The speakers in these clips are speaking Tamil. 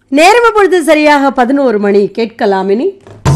நேரம் பொழுது சரியாக பதினோரு மணி கேட்கலாம் இனி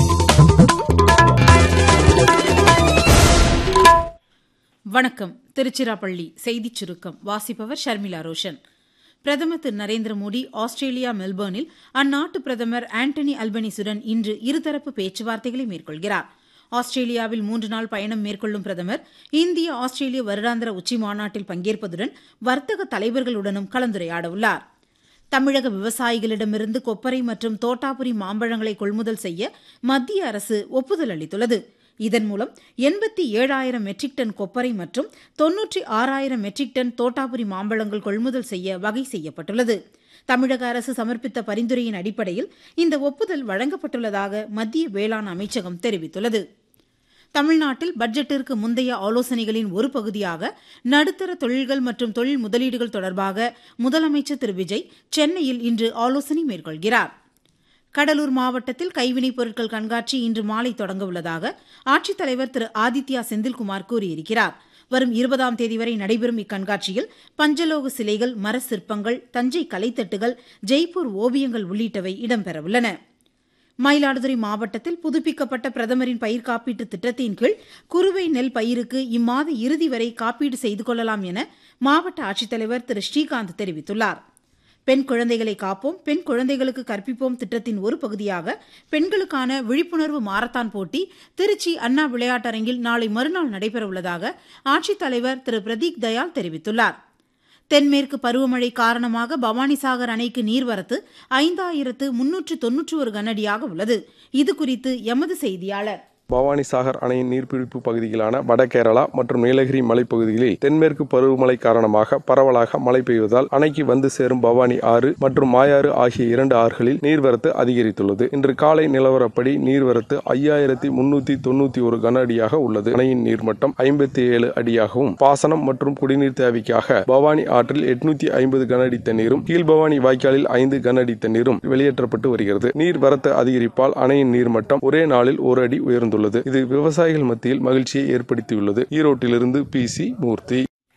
வணக்கம் திருச்சிராப்பள்ளி செய்திச் சுருக்கம் வாசிப்பவர் ஷர்மிளா ரோஷன் பிரதமர் திரு நரேந்திர மோடி ஆஸ்திரேலியா மெல்பர்னில் அந்நாட்டு பிரதமர் ஆண்டனி அல்பனிசுடன் இன்று இருதரப்பு பேச்சுவார்த்தைகளை மேற்கொள்கிறார் ஆஸ்திரேலியாவில் மூன்று நாள் பயணம் மேற்கொள்ளும் பிரதமர் இந்திய ஆஸ்திரேலிய வருடாந்திர உச்சி மாநாட்டில் பங்கேற்பதுடன் வர்த்தக தலைவர்களுடனும் கலந்துரையாடவுள்ளார் தமிழக விவசாயிகளிடமிருந்து கொப்பரை மற்றும் தோட்டாபுரி மாம்பழங்களை கொள்முதல் செய்ய மத்திய அரசு ஒப்புதல் அளித்துள்ளது இதன் மூலம் எண்பத்தி ஏழாயிரம் மெட்ரிக் டன் கொப்பரை மற்றும் தொன்னூற்றி ஆறாயிரம் மெட்ரிக் டன் தோட்டாபுரி மாம்பழங்கள் கொள்முதல் செய்ய வகை செய்யப்பட்டுள்ளது தமிழக அரசு சமர்ப்பித்த பரிந்துரையின் அடிப்படையில் இந்த ஒப்புதல் வழங்கப்பட்டுள்ளதாக மத்திய வேளாண் அமைச்சகம் தெரிவித்துள்ளது தமிழ்நாட்டில் பட்ஜெட்டிற்கு முந்தைய ஆலோசனைகளின் ஒரு பகுதியாக நடுத்தர தொழில்கள் மற்றும் தொழில் முதலீடுகள் தொடர்பாக முதலமைச்சர் திரு விஜய் சென்னையில் இன்று ஆலோசனை மேற்கொள்கிறார் கடலூர் மாவட்டத்தில் கைவினைப் பொருட்கள் கண்காட்சி இன்று மாலை தொடங்க உள்ளதாக ஆட்சித்தலைவர் திரு ஆதித்யா செந்தில்குமார் கூறியிருக்கிறார் வரும் இருபதாம் தேதி வரை நடைபெறும் இக்கண்காட்சியில் பஞ்சலோக சிலைகள் மர சிற்பங்கள் தஞ்சை கலைத்தட்டுகள் ஜெய்ப்பூர் ஓவியங்கள் உள்ளிட்டவை இடம்பெறவுள்ளன மயிலாடுதுறை மாவட்டத்தில் புதுப்பிக்கப்பட்ட பிரதமரின் பயிர் காப்பீட்டு திட்டத்தின் கீழ் குறுவை நெல் பயிருக்கு இம்மாத இறுதி வரை காப்பீடு செய்து கொள்ளலாம் என மாவட்ட ஆட்சித்தலைவர் திரு ஸ்ரீகாந்த் தெரிவித்துள்ளார் பெண் குழந்தைகளை காப்போம் பெண் குழந்தைகளுக்கு கற்பிப்போம் திட்டத்தின் ஒரு பகுதியாக பெண்களுக்கான விழிப்புணர்வு மாரத்தான் போட்டி திருச்சி அண்ணா விளையாட்டரங்கில் நாளை மறுநாள் நடைபெறவுள்ளதாக ஆட்சித்தலைவர் திரு பிரதீக் தயாள் தெரிவித்துள்ளார் தென்மேற்கு பருவமழை காரணமாக பவானிசாகர் அணைக்கு நீர்வரத்து ஐந்தாயிரத்து முன்னூற்று தொன்னூற்றி ஒரு கனஅடியாக உள்ளது இதுகுறித்து எமது செய்தியாளர் பவானி சாகர் அணையின் நீர்பிடிப்பு பகுதிகளான வடகேரளா மற்றும் நீலகிரி மலைப்பகுதிகளில் தென்மேற்கு பருவமழை காரணமாக பரவலாக மழை பெய்வதால் அணைக்கு வந்து சேரும் பவானி ஆறு மற்றும் மாயாறு ஆகிய இரண்டு ஆறுகளில் நீர்வரத்து அதிகரித்துள்ளது இன்று காலை நிலவரப்படி நீர்வரத்து ஐயாயிரத்தி முன்னூத்தி தொண்ணூத்தி ஒரு கன அடியாக உள்ளது அணையின் நீர்மட்டம் ஐம்பத்தி ஏழு அடியாகவும் பாசனம் மற்றும் குடிநீர் தேவைக்காக பவானி ஆற்றில் எட்நூத்தி ஐம்பது கன அடி தண்ணீரும் கீழ்பவானி வாய்க்காலில் ஐந்து கன அடி தண்ணீரும் வெளியேற்றப்பட்டு வருகிறது நீர்வரத்து அதிகரிப்பால் அணையின் நீர்மட்டம் ஒரே நாளில் ஒரு அடி உயர்ந்துள்ளது உள்ளது இது விவசாயிகள் மத்தியில் மகிழ்ச்சியை ஏற்படுத்தியுள்ளது ஈரோட்டிலிருந்து பி சி மூர்த்தி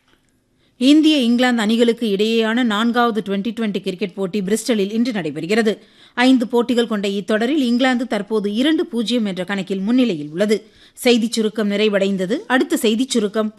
இந்திய இங்கிலாந்து அணிகளுக்கு இடையேயான நான்காவது டுவெண்டி டுவெண்டி கிரிக்கெட் போட்டி பிரிஸ்டலில் இன்று நடைபெறுகிறது ஐந்து போட்டிகள் கொண்ட இத்தொடரில் இங்கிலாந்து தற்போது இரண்டு பூஜ்ஜியம் என்ற கணக்கில் முன்னிலையில் உள்ளது செய்திச் சுருக்கம் நிறைவடைந்தது அடுத்த செய்திச் சுருக்கம்